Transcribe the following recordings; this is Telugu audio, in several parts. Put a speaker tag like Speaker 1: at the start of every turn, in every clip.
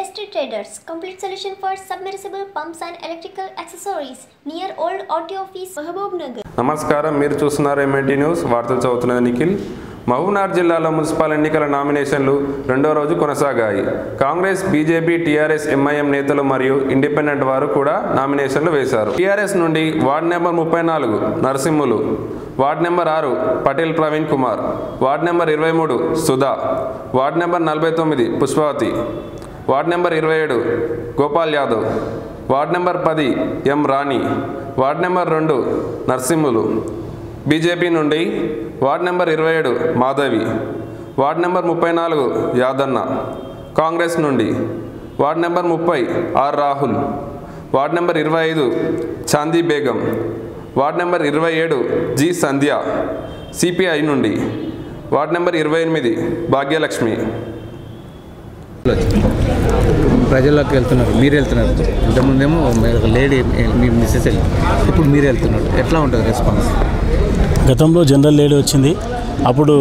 Speaker 1: Best Traders, complete solution for submersible pumps and electrical accessories near Old Auto Office, Mahabub Nagar.
Speaker 2: నమస్కారం మీరు చూస్తున్నారు ఎంఐటీ న్యూస్ వార్తలు చదువుతున్నది నిఖిల్ మహబూబ్నగర్ జిల్లాలో మున్సిపల్ ఎన్నికల నామినేషన్లు రెండో రోజు కొనసాగాయి కాంగ్రెస్ బీజేపీ టీఆర్ఎస్ ఎంఐఎం నేతలు మరియు ఇండిపెండెంట్ వారు కూడా నామినేషన్లు వేశారు టీఆర్ఎస్ నుండి వార్డ్ నెంబర్ ముప్పై నాలుగు నరసింహులు వార్డ్ నెంబర్ ఆరు పటేల్ ప్రవీణ్ కుమార్ వార్డ్ నెంబర్ ఇరవై మూడు సుధా వార్డ్ నెంబర్ నలభై తొమ్మిది పుష్పవతి వార్డ్ నెంబర్ ఇరవై ఏడు గోపాల్ యాదవ్ వార్డ్ నెంబర్ పది ఎం రాణి వార్డ్ నెంబర్ రెండు నర్సింహులు బీజేపీ నుండి వార్డ్ నెంబర్ ఇరవై ఏడు మాధవి వార్డ్ నెంబర్ ముప్పై నాలుగు యాదన్న కాంగ్రెస్ నుండి వార్డ్ నెంబర్ ముప్పై ఆర్ రాహుల్ వార్డ్ నెంబర్ ఇరవై ఐదు చాందీ బేగం వార్డ్ నెంబర్ ఇరవై ఏడు జి సంధ్య సిపిఐ నుండి వార్డ్ నెంబర్ ఇరవై ఎనిమిది భాగ్యలక్ష్మి
Speaker 3: ప్రజల్లోకి వెళ్తున్నారు మీరు వెళ్తున్నారు ఇంతకుముందేమో మీరు ఒక లేడీ మీ మిస్సెస్ వెళ్ళి ఇప్పుడు మీరు వెళ్తున్నారు ఎట్లా ఉంటుంది రెస్పాన్స్
Speaker 4: గతంలో జనరల్ లేడీ వచ్చింది అప్పుడు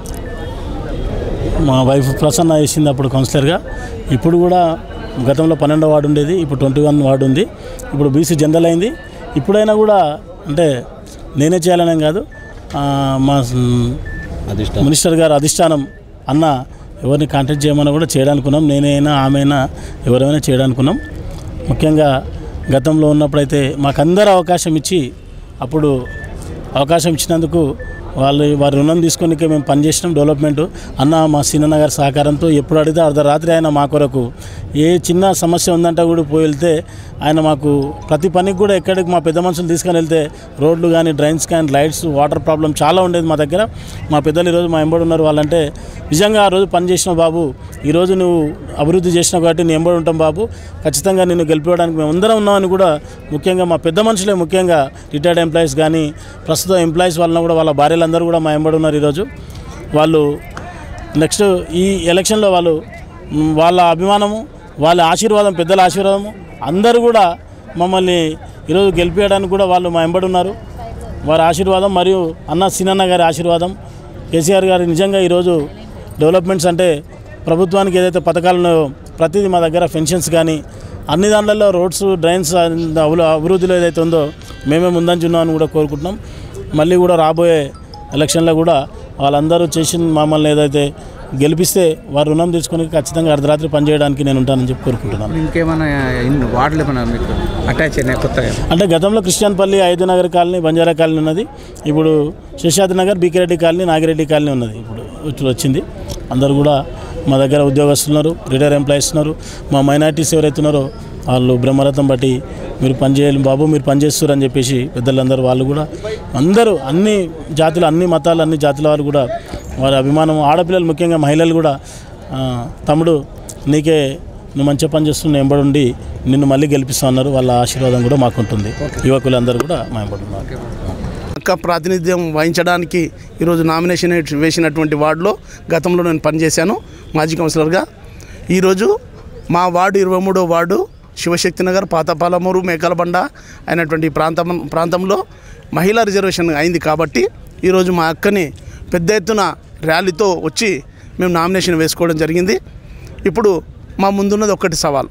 Speaker 4: మా వైఫ్ ప్రసన్న వేసింది అప్పుడు కౌన్సిలర్గా ఇప్పుడు కూడా గతంలో పన్నెండో వార్డు ఉండేది ఇప్పుడు ట్వంటీ వన్ వార్డు ఉంది ఇప్పుడు బీసీ జనరల్ అయింది ఇప్పుడైనా కూడా అంటే నేనే చేయాలనేం కాదు ఆ, మా
Speaker 3: అధిష్టానం
Speaker 4: మినిస్టర్ గారు అధిష్టానం అన్న ఎవరిని కాంటాక్ట్ చేయమన్నా కూడా చేయడానుకున్నాం నేనైనా ఆమెనా ఎవరైనా చేయడానుకున్నాం ముఖ్యంగా గతంలో ఉన్నప్పుడైతే మాకందరూ అవకాశం ఇచ్చి అప్పుడు అవకాశం ఇచ్చినందుకు వాళ్ళు వారి రుణం తీసుకొని మేము పనిచేసినాం డెవలప్మెంట్ అన్న మా సీనన్న గారి సహకారంతో ఎప్పుడు అడిగితే అర్ధరాత్రి ఆయన మా కొరకు ఏ చిన్న సమస్య ఉందంటే కూడా పోయి వెళ్తే ఆయన మాకు ప్రతి పనికి కూడా ఎక్కడికి మా పెద్ద మనుషులు తీసుకొని వెళ్తే రోడ్లు కానీ డ్రైన్స్ కానీ లైట్స్ వాటర్ ప్రాబ్లం చాలా ఉండేది మా దగ్గర మా పెద్దలు ఈరోజు మా ఎంబడి ఉన్నారు వాళ్ళంటే నిజంగా ఆ రోజు పని చేసిన బాబు ఈరోజు నువ్వు అభివృద్ధి చేసినావు కాబట్టి నేను ఎంబడి ఉంటాం బాబు ఖచ్చితంగా నిన్ను గెలిపించడానికి మేము అందరం ఉన్నామని కూడా ముఖ్యంగా మా పెద్ద మనుషులే ముఖ్యంగా రిటైర్డ్ ఎంప్లాయీస్ కానీ ప్రస్తుతం ఎంప్లాయీస్ వలన కూడా వాళ్ళ భార్యలందరూ కూడా మా ఎంబడి ఉన్నారు ఈరోజు వాళ్ళు నెక్స్ట్ ఈ ఎలక్షన్లో వాళ్ళు మ్, వాళ్ళ అభిమానము వాళ్ళ ఆశీర్వాదం పెద్దల ఆశీర్వాదము అందరూ కూడా మమ్మల్ని ఈరోజు గెలిపించడానికి కూడా వాళ్ళు మా ఎంబడి ఉన్నారు వారి ఆశీర్వాదం మరియు అన్న సినన్న గారి ఆశీర్వాదం కేసీఆర్ గారు నిజంగా ఈరోజు డెవలప్మెంట్స్ అంటే ప్రభుత్వానికి ఏదైతే పథకాలు ఉన్నాయో ప్రతిదీ మా దగ్గర పెన్షన్స్ కానీ అన్ని దాంట్లలో రోడ్స్ డ్రైన్స్ అభివృ- అభివృద్ధిలో ఏదైతే ఉందో మేమే ముందంచున్నామని కూడా కోరుకుంటున్నాం మళ్ళీ కూడా రాబోయే ఎలక్షన్లో కూడా వాళ్ళందరూ చేసిన మమ్మల్ని ఏదైతే గెలిపిస్తే వారు రుణం తీసుకొని ఖచ్చితంగా అర్ధరాత్రి పనిచేయడానికి నేను ఉంటానని చెప్పి కోరుకుంటున్నాను
Speaker 3: ఇంకేమైనా ఇన్ని వార్డులు ఏమైనా మీకు అటాచ్ అయినాయి కొత్తగా
Speaker 4: అంటే గతంలో క్రిస్టియన్పల్లి ఐదు నగర్ కాలనీ బంజారా కాలనీ ఉన్నది ఇప్పుడు శేషాద్రి నగర్ బీకిరెడ్డి కాలనీ నాగిరెడ్డి కాలనీ ఉన్నది ఇప్పుడు ఇప్పుడు వచ్చింది అందరూ కూడా మా దగ్గర ఉద్యోగస్తులు ఉన్నారు రిటైర్ ఎంప్లాయీస్ ఉన్నారు మా మైనార్టీస్ ఎవరైతే ఉన్నారో వాళ్ళు బ్రహ్మరథం బట్టి మీరు పనిచేయాలి బాబు మీరు పనిచేస్తారు అని చెప్పేసి పెద్దలందరూ వాళ్ళు కూడా అందరూ అన్ని జాతులు అన్ని మతాలు అన్ని జాతుల వాళ్ళు కూడా వారి అభిమానం ఆడపిల్లలు ముఖ్యంగా మహిళలు కూడా ఆ, తమ్ముడు నీకే నువ్వు మంచిగా పని చేస్తున్న ఎంబడుండి నిన్ను మళ్ళీ గెలిపిస్తా అన్నారు వాళ్ళ ఆశీర్వాదం కూడా మాకుంటుంది యువకులందరూ కూడా మా ఎంబడున్నారు
Speaker 5: పక్క ప్రాతినిధ్యం వహించడానికి ఈరోజు నామినేషన్ వేసినటువంటి వార్డులో గతంలో నేను పనిచేశాను మాజీ కౌన్సిలర్గా ఈరోజు మా వార్డు ఇరవై మూడో వార్డు శివశక్తి నగర్ పాతపాలమూరు మేకలబండ అయినటువంటి ఈ ప్రాంతం ప్రాంతంలో మహిళా రిజర్వేషన్ అయింది కాబట్టి ఈరోజు మా అక్కని పెద్ద ఎత్తున ర్యాలీతో వచ్చి మేము నామినేషన్ వేసుకోవడం జరిగింది ఇప్పుడు మా ముందున్నది ఒక్కటి సవాల్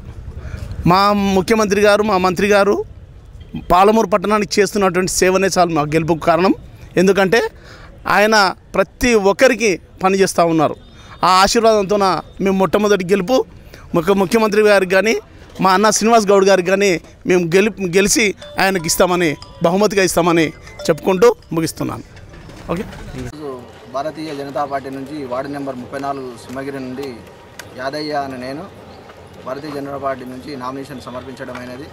Speaker 5: మా ముఖ్యమంత్రి గారు మా మంత్రి గారు పాలమూరు పట్టణానికి చేస్తున్నటువంటి సేవనే చాలు మా గెలుపుకు కారణం ఎందుకంటే ఆయన ప్రతి ఒక్కరికి పనిచేస్తూ ఉన్నారు ఆ ఆశీర్వాదంతో మేము మొట్టమొదటి గెలుపు ముఖ్య ముఖ్యమంత్రి గారికి కానీ మా అన్న శ్రీనివాస్ గౌడ్ గారికి కానీ మేము గెలి గెలిచి ఆయనకి ఇస్తామని బహుమతిగా ఇస్తామని చెప్పుకుంటూ ముగిస్తున్నాను ఓకే
Speaker 6: ఈరోజు భారతీయ జనతా పార్టీ నుంచి వార్డు నెంబర్ ముప్పై నాలుగు సింహగిరి నుండి యాదయ్య అని నేను భారతీయ జనతా పార్టీ నుంచి నామినేషన్ సమర్పించడం అయినది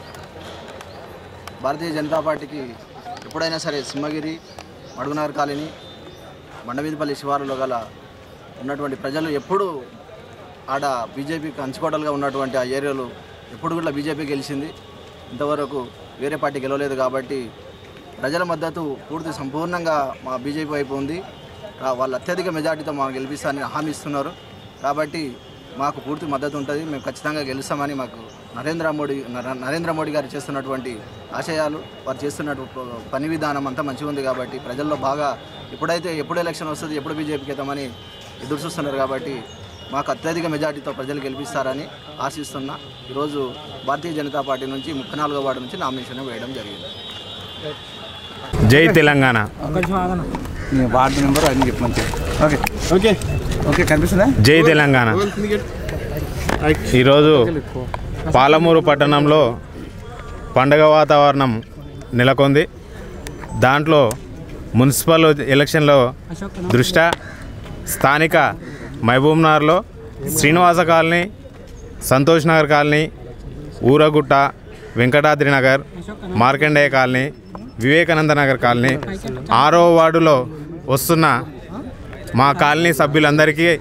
Speaker 6: భారతీయ జనతా పార్టీకి ఎప్పుడైనా సరే సింహగిరి మడుగునగర్ కాలనీ బండవీధిపల్లి శివారులో గల ఉన్నటువంటి ప్రజలు ఎప్పుడు ఆడ బీజేపీకి అంచుకోటలుగా ఉన్నటువంటి ఆ ఏరియాలో ఎప్పుడు కూడా బీజేపీ గెలిచింది ఇంతవరకు వేరే పార్టీ గెలవలేదు కాబట్టి ప్రజల మద్దతు పూర్తి సంపూర్ణంగా మా బీజేపీ వైపు ఉంది ఆ వాళ్ళు అత్యధిక మెజార్టీతో మాకు గెలిపిస్తారని హామీ ఇస్తున్నారు కాబట్టి మాకు పూర్తి మద్దతు ఉంటుంది మేము ఖచ్చితంగా గెలుస్తామని మాకు నరేంద్ర మోడీ నర- నరేంద్ర మోడీ గారు చేస్తున్నటువంటి ఆశయాలు వారు చేస్తున్నటు పని విధానం అంతా మంచిగా ఉంది కాబట్టి ప్రజల్లో బాగా ఎప్పుడైతే ఎప్పుడు ఎలక్షన్ వస్తుంది ఎప్పుడు బీజేపీకి వెళ్తామని ఎదురు చూస్తున్నారు కాబట్టి మాకు అత్యధిక మెజార్టీతో ప్రజలు గెలిపిస్తారని ఆశిస్తున్నా ఈరోజు భారతీయ జనతా పార్టీ నుంచి ముప్పై నాలుగో వార్డు నుంచి నామినేషన్ వేయడం జరిగింది
Speaker 7: జై తెలంగాణ
Speaker 3: మీ వార్డు నెంబర్ అని చెప్పి మంచిగా ఓకే ఓకే ఓకే కనిపిస్తుందా
Speaker 7: జై తెలంగాణ ఈరోజు పాలమూరు పట్టణంలో పండగ వాతావరణం నెలకొంది దాంట్లో మున్సిపల్ ఎలక్షన్లో దృష్ట్యా స్థానిక మహబూబ్నగర్లో Srinivasa colony Santosh Nagar colony Uragutta Venkatadri Nagar Markandeya colony Vivekananda Nagar colony ఆరో వార్డులో వస్తున్న మా కాలనీ సభ్యులందరికీ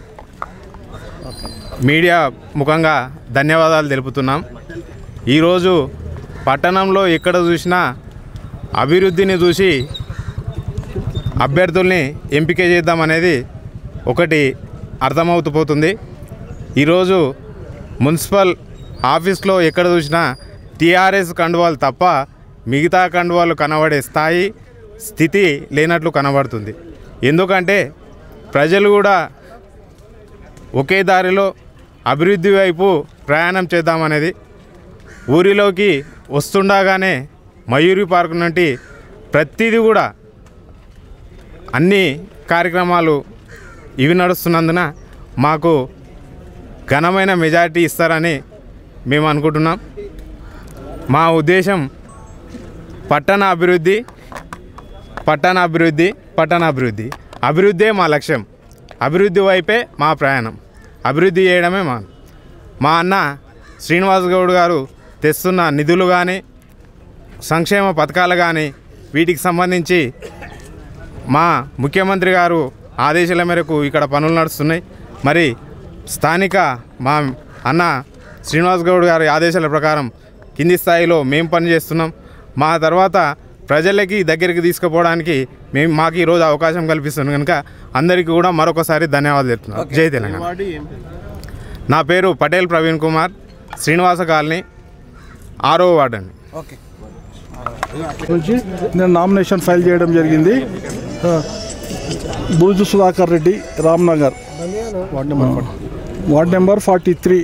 Speaker 7: మీడియా ముఖంగా ధన్యవాదాలు తెలుపుతున్నాం ఈరోజు పట్టణంలో ఎక్కడ చూసినా అభివృద్ధిని చూసి అభ్యర్థుల్ని ఎంపిక చేద్దామనేది ఒకటి అర్థమవుతూ పోతుంది ఈరోజు మున్సిపల్ ఆఫీస్లో ఎక్కడ చూసినా టీఆర్ఎస్ కండువాలు తప్ప మిగతా కండువాలు కనబడే స్థాయి స్థితి లేనట్లు కనబడుతుంది ఎందుకంటే ప్రజలు కూడా ఒకే దారిలో అభివృద్ధి వైపు ప్రయాణం చేద్దామనేది ఊరిలోకి వస్తుండగానే మయూరి పార్క్ నుండి ప్రతిదీ కూడా అన్ని కార్యక్రమాలు ఇవి నడుస్తున్నందున మాకు ఘనమైన మెజారిటీ ఇస్తారని మేము అనుకుంటున్నాం మా ఉద్దేశం పట్టణ అభివృద్ధి పట్టణ అభివృద్ధి పట్టణ అభివృద్ధి అభివృద్ధే మా లక్ష్యం అభివృద్ధి వైపే మా ప్రయాణం అభివృద్ధి చేయడమే మా మా అన్న శ్రీనివాస్ గౌడ్ గారు తెస్తున్న నిధులు కానీ సంక్షేమ పథకాలు కానీ వీటికి సంబంధించి మా ముఖ్యమంత్రి గారు ఆదేశాల మేరకు ఇక్కడ పనులు నడుస్తున్నాయి మరి స్థానిక మా అన్న శ్రీనివాస్ గౌడ్ గారి ఆదేశాల ప్రకారం కింది స్థాయిలో మేము పనిచేస్తున్నాం మా తర్వాత ప్రజలకి దగ్గరికి తీసుకుపోవడానికి మేము మాకు ఈరోజు అవకాశం కల్పిస్తుంది కనుక అందరికీ కూడా మరొకసారి ధన్యవాదాలు చెప్తున్నాం జై తెలంగాణ నా పేరు పటేల్ ప్రవీణ్ కుమార్ శ్రీనివాస కాలనీ ఆరో వార్డ్ అండి
Speaker 8: నుంచి నేను నామినేషన్ ఫైల్ చేయడం జరిగింది ఆ, Buruju Sudhakar Reddy Ramnagar ward number ward number forty three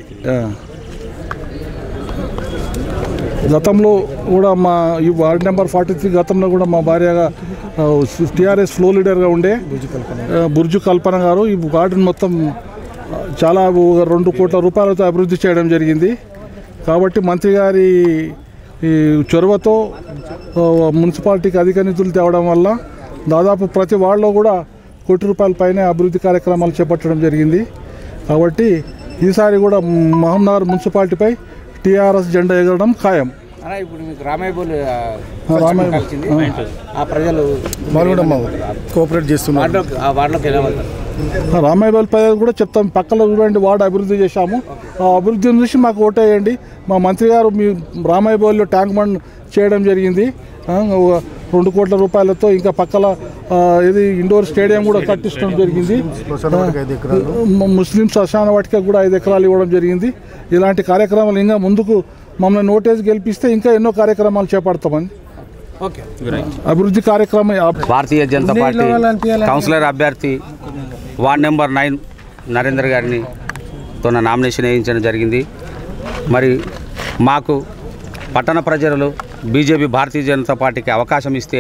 Speaker 8: గతంలో కూడా మా ఈ వార్డ్ నెంబర్ ఫార్టీ త్రీ గతంలో కూడా మా భార్యగా టీఆర్ఎస్ ఫ్లో లీడర్గా ఉండే ఆ, బుర్జు కల్పన గారు ఈ వార్డును మొత్తం ఆ, చాలా ఒక రెండు కోట్ల రూపాయలతో అభివృద్ధి చేయడం జరిగింది కాబట్టి మంత్రి గారి ఈ చొరవతో ఆ, మున్సిపాలిటీకి అధిక నిధులు తేవడం వల్ల దాదాపు ప్రతి వార్డులో కూడా కోటి రూపాయల పైనే అభివృద్ధి కార్యక్రమాలు చేపట్టడం జరిగింది కాబట్టి ఈసారి కూడా మహమ్మనగర్ మున్సిపాలిటీపై టీఆర్ఎస్ జెండా ఎగరడం ఖాయం
Speaker 3: అలా ఇప్పుడు మీకు రామయ్య బోలు
Speaker 8: రామయ్య బోలు.
Speaker 3: కలిసింది ఆ ప్రజలు
Speaker 8: వాళ్ళు కూడా మా కోఆపరేట్ చేస్తున్నారు
Speaker 3: వార్డులోకి ఆ వార్డులోకి ఎలా వెళ్తారు
Speaker 8: రామాయబల్ పై కూడా చెప్తాం పక్కన చూడండి వార్డు అభివృద్ధి చేశాము ఆ అభివృద్ధిని చూసి మాకు ఓటేయండి మా మంత్రి గారు మీ రామాయబోల్లో ట్యాంక్ బండ్ చేయడం జరిగింది ఆ, ఒక రెండు కోట్ల రూపాయలతో ఇంకా పక్కల ఆ, ఇది ఇండోర్ స్టేడియం కూడా కట్టించడం జరిగింది ము- ముస్లిం శ్మశాన వాటిక కూడా ఐదు ఎకరాలు ఇవ్వడం జరిగింది ఇలాంటి కార్యక్రమాలు ఇంకా ముందుకు మమ్మల్ని నోటీస్ గెలిపిస్తే ఇంకా ఎన్నో కార్యక్రమాలు చేపడతామని
Speaker 3: ఓకే
Speaker 8: అభివృద్ధి కార్యక్రమం
Speaker 9: భారతీయ జనతా పార్టీ కౌన్సిలర్ అభ్యర్థి వార్డ్ నెంబర్ నైన్ నరేందర్ గారిని తోన నామినేషన్ వేయించడం జరిగింది మరి మాకు పట్టణ ప్రజలు బీజేపీ భారతీయ జనతా పార్టీకి అవకాశం ఇస్తే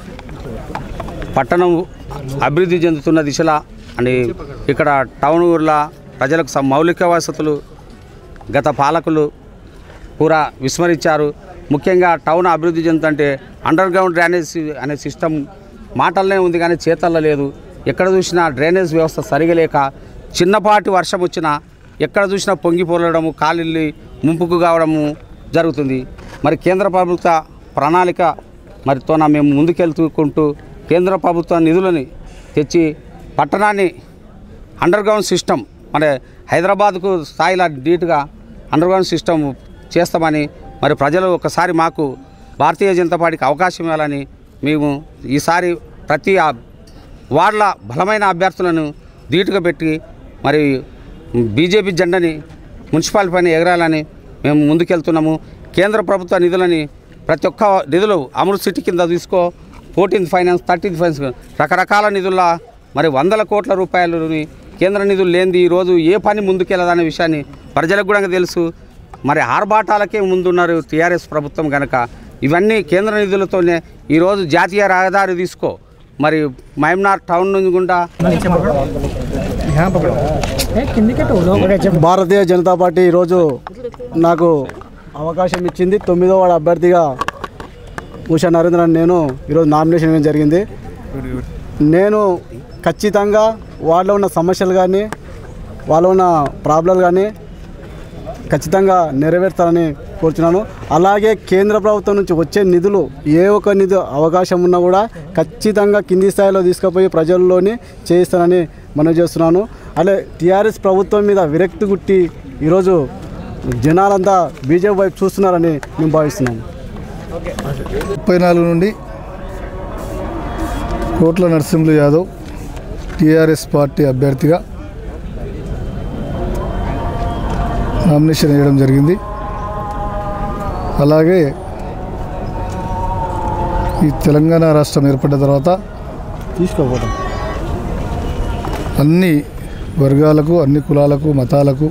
Speaker 9: పట్టణం అభివృద్ధి చెందుతున్న దిశలా అని ఇక్కడ టౌన్ ఊర్ల ప్రజలకు సం- మౌలిక వసతులు గత పాలకులు పూరా విస్మరించారు ముఖ్యంగా టౌన్ అభివృద్ధి చెందుతుంటే అండర్ గ్రౌండ్ డ్రైనేజ్ అనే సిస్టమ్ మాటల్లోనే ఉంది కానీ చేతల్లో లేదు ఎక్కడ చూసినా డ్రైనేజ్ వ్యవస్థ సరిగా లేక చిన్నపాటి వర్షం వచ్చినా ఎక్కడ చూసినా పొంగి పొరలడము కాలిల్లి ముంపుకు కావడము జరుగుతుంది మరి కేంద్ర ప్రభుత్వ ప్రణాళిక మరి తోన మేము ముందుకెళ్తుకుంటూ కేంద్ర ప్రభుత్వ నిధులని తెచ్చి పట్టణాన్ని అండర్ గ్రౌండ్ సిస్టమ్ అంటే హైదరాబాద్కు స్థాయిలో నీట్గా అండర్ గ్రౌండ్ సిస్టమ్ చేస్తామని మరి ప్రజలు ఒకసారి మాకు భారతీయ జనతా పార్టీకి అవకాశం ఇవ్వాలని మేము ఈసారి ప్రతి ఆ వార్డుల బలమైన అభ్యర్థులను ధీటుగా పెట్టి మరి బీజేపీ జెండాని మున్సిపాలిటీ పైన ఎగరాలని మేము ముందుకెళ్తున్నాము కేంద్ర ప్రభుత్వ నిధులని ప్రతి ఒక్క నిధులు అమృత్ సిటీ కింద తీసుకో ఫోర్టీన్త్ ఫైనాన్స్ థర్టీన్త్ ఫైనాన్స్ రకరకాల నిధుల మరి వందల కోట్ల రూపాయలని కేంద్ర నిధులు లేనిది ఈరోజు ఏ పని ముందుకెళ్ళదనే విషయాన్ని ప్రజలకు కూడా తెలుసు మరి ఆర్భాటాలకే ముందున్నారు టీఆర్ఎస్ ప్రభుత్వం కనుక ఇవన్నీ కేంద్ర నిధులతోనే ఈరోజు జాతీయ రహదారి తీసుకో మరి మైమ్నార్ టౌన్ నుంచి గుండా
Speaker 10: భారతీయ జనతా పార్టీ ఈరోజు నాకు అవకాశం ఇచ్చింది తొమ్మిదో వార్డు అభ్యర్థిగా ఉషా నరేంద్ర అని నేను ఈరోజు నామినేషన్ వేయడం జరిగింది నేను ఖచ్చితంగా వాళ్ళలో ఉన్న సమస్యలు కానీ వాళ్ళలో ఉన్న ప్రాబ్లాలు కానీ ఖచ్చితంగా నెరవేర్తారని కోరుచున్నాను అలాగే కేంద్ర ప్రభుత్వం నుంచి వచ్చే నిధులు ఏ ఒక్క నిధి అవకాశం ఉన్నా కూడా ఖచ్చితంగా కింది స్థాయిలో తీసుకుపోయి ప్రజల్లోని చేయిస్తానని మనం చేస్తున్నాను అలాగే టీఆర్ఎస్ ప్రభుత్వం మీద విరక్తి గుట్టి ఈరోజు జనాలంతా బీజేపీ వైపు చూస్తున్నారని మేము భావిస్తున్నాము
Speaker 11: ముప్పై నాలుగు నుండి కోట్ల నరసింహులు యాదవ్ టీఆర్ఎస్ పార్టీ అభ్యర్థిగా నామినేషన్ వేయడం జరిగింది అలాగే ఈ తెలంగాణ రాష్ట్రం ఏర్పడ్డ తర్వాత
Speaker 10: తీసుకోపోతాం
Speaker 11: అన్ని వర్గాలకు అన్ని కులాలకు మతాలకు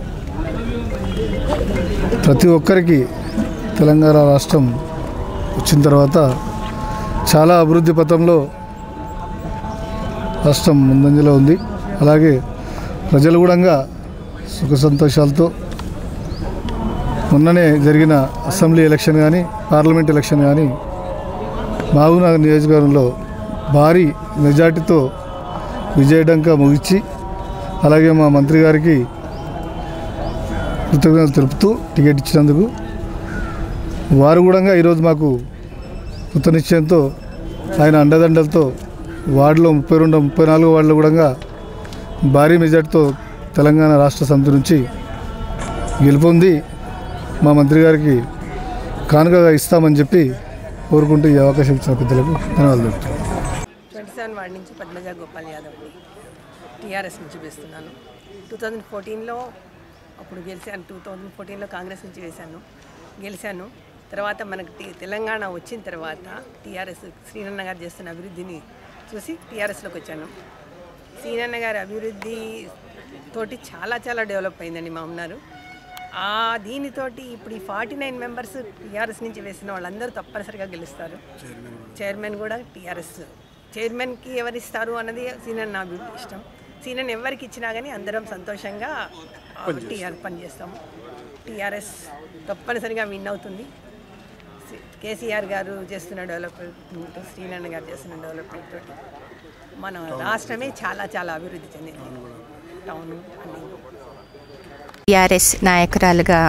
Speaker 11: ప్రతి ఒక్కరికి తెలంగాణ రాష్ట్రం వచ్చిన తర్వాత చాలా అభివృద్ధి పథంలో రాష్ట్రం ముందంజలో ఉంది అలాగే ప్రజలు కూడా సుఖ సంతోషాలతో మొన్ననే జరిగిన అసెంబ్లీ ఎలక్షన్ కానీ పార్లమెంట్ ఎలక్షన్ కానీ మహబూబ్నగర్ నియోజకవర్గంలో భారీ మెజార్టీతో విజయడంక ముగించి అలాగే మా మంత్రి గారికి కృతజ్ఞతలు తెలుపుతూ టికెట్ ఇచ్చినందుకు వారు కూడా ఈరోజు మాకు కృత నిశ్చయంతో ఆయన అండదండలతో వార్డులో ముప్పై రెండు ముప్పై నాలుగు వార్డులో కూడా భారీ మెజార్టీతో తెలంగాణ రాష్ట్ర సమితి నుంచి గెలుపొంది మా మంత్రి గారికి కానుకగా ఇస్తామని చెప్పి కోరుకుంటూ ఈ అవకాశం ఇచ్చిన పెద్దలకు ధన్యవాదాలు తెలుపుతున్నాను
Speaker 12: ట్వంటీ సెవెన్ వార్డ్ నుంచి పద్మజ గోపాల్ యాదవ్ టీఆర్ఎస్ నుంచి వేస్తున్నాను టూ థౌజండ్ ఫోర్టీన్లో అప్పుడు గెలిచాను టూ థౌజండ్ ఫోర్టీన్లో కాంగ్రెస్ నుంచి వేశాను గెలిచాను తర్వాత మనకు టీ- తెలంగాణ వచ్చిన తర్వాత టీఆర్ఎస్ శ్రీనన్న గారు చేస్తున్న అభివృద్ధిని చూసి టీఆర్ఎస్లోకి వచ్చాను శ్రీనన్న గారి అభివృద్ధి తోటి చాలా చాలా డెవలప్ అయిందండి మా ఉన్నారు ఆ దీనితోటి ఇప్పుడు ఈ ఫార్టీ నైన్ మెంబర్స్ టీఆర్ఎస్ నుంచి వేసిన వాళ్ళందరూ తప్పనిసరిగా గెలుస్తారు చైర్మన్ కూడా టీఆర్ఎస్ చైర్మన్కి ఎవరిస్తారు అన్నది సీనియర్ నా అభి- ఇష్టం సీనియర్ ఎవరికి ఇచ్చినా కానీ అందరం సంతోషంగా టీఆర్ పనిచేస్తాము టీఆర్ఎస్ తప్పనిసరిగా విన్ అవుతుంది సి- కేసీఆర్ గారు చేస్తున్న డెవలప్మెంట్ శ్రీనన్న గారు చేస్తున్న డెవలప్మెంట్ తోటి మన రాష్ట్రమే చాలా చాలా అభివృద్ధి చెందింది టౌన్ అన్ని
Speaker 13: టీఆర్ఎస్ నాయకురాలుగా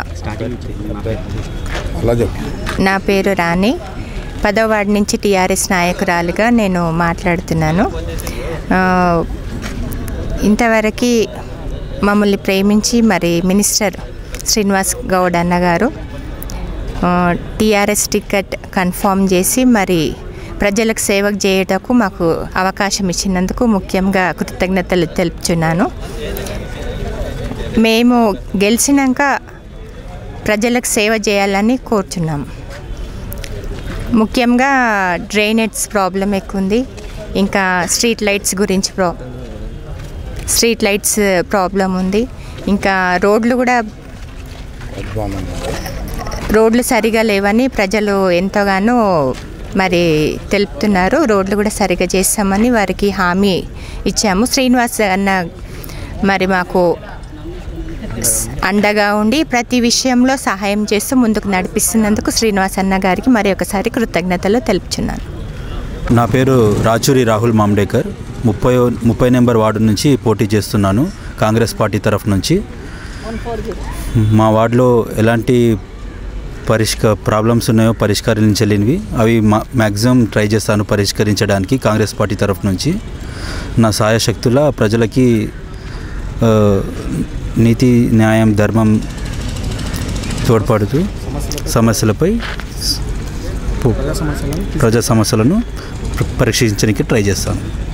Speaker 3: అలా చెప్పు
Speaker 13: నా పేరు రాణి పదో వార్డు నుంచి టీఆర్ఎస్ నాయకురాలుగా నేను మాట్లాడుతున్నాను ఆ, ఇంతవరకు మమ్మల్ని ప్రేమించి మరి మినిస్టర్ శ్రీనివాస్ గౌడ్ అన్నగారు ఆ, టీఆర్ఎస్ టికెట్ కన్ఫామ్ చేసి మరి ప్రజలకు సేవ చేయటకు మాకు అవకాశం ఇచ్చినందుకు ముఖ్యంగా కృతజ్ఞతలు తెలుపుచున్నాను మేము గెలిచినాక ప్రజలకు సేవ చేయాలని కోరుచున్నాము ముఖ్యంగా డ్రైనేజ్ ప్రాబ్లం ఎక్కువ ఉంది ఇంకా స్ట్రీట్ లైట్స్ గురించి ప్రా స్ట్రీట్ లైట్స్ ప్రాబ్లం ఉంది ఇంకా రోడ్లు కూడా రోడ్లు సరిగా లేవని ప్రజలు ఎంతగానో మరి తెలుపుతున్నారు రోడ్లు కూడా సరిగా చేస్తామని వారికి హామీ ఇచ్చాము శ్రీనివాస్ అన్న మరి మాకు అండగా ఉండి ప్రతి విషయంలో సహాయం చేస్తూ ముందుకు నడిపిస్తున్నందుకు శ్రీనివాస్ అన్న గారికి మరి ఒకసారి కృతజ్ఞతలు తెలుపుచున్నాను
Speaker 14: నా పేరు రాచూరి రాహుల్ మామ్డేకర్ ముప్పై ముప్పై నెంబర్ వార్డు నుంచి పోటీ చేస్తున్నాను కాంగ్రెస్ పార్టీ తరఫు నుంచి మా వార్డులో ఎలాంటి పరిష్క ప్రాబ్లమ్స్ ఉన్నాయో పరిష్కరించలేనివి అవి మా మ్యాక్సిమం ట్రై చేస్తాను పరిష్కరించడానికి కాంగ్రెస్ పార్టీ తరఫు నుంచి నా సాయశక్తుల ప్రజలకి ఆ, నీతి న్యాయం ధర్మం తోడ్పడుతూ సమస్యలపై ప్రజా సమస్యలను పరీక్షించడానికి ట్రై చేస్తాను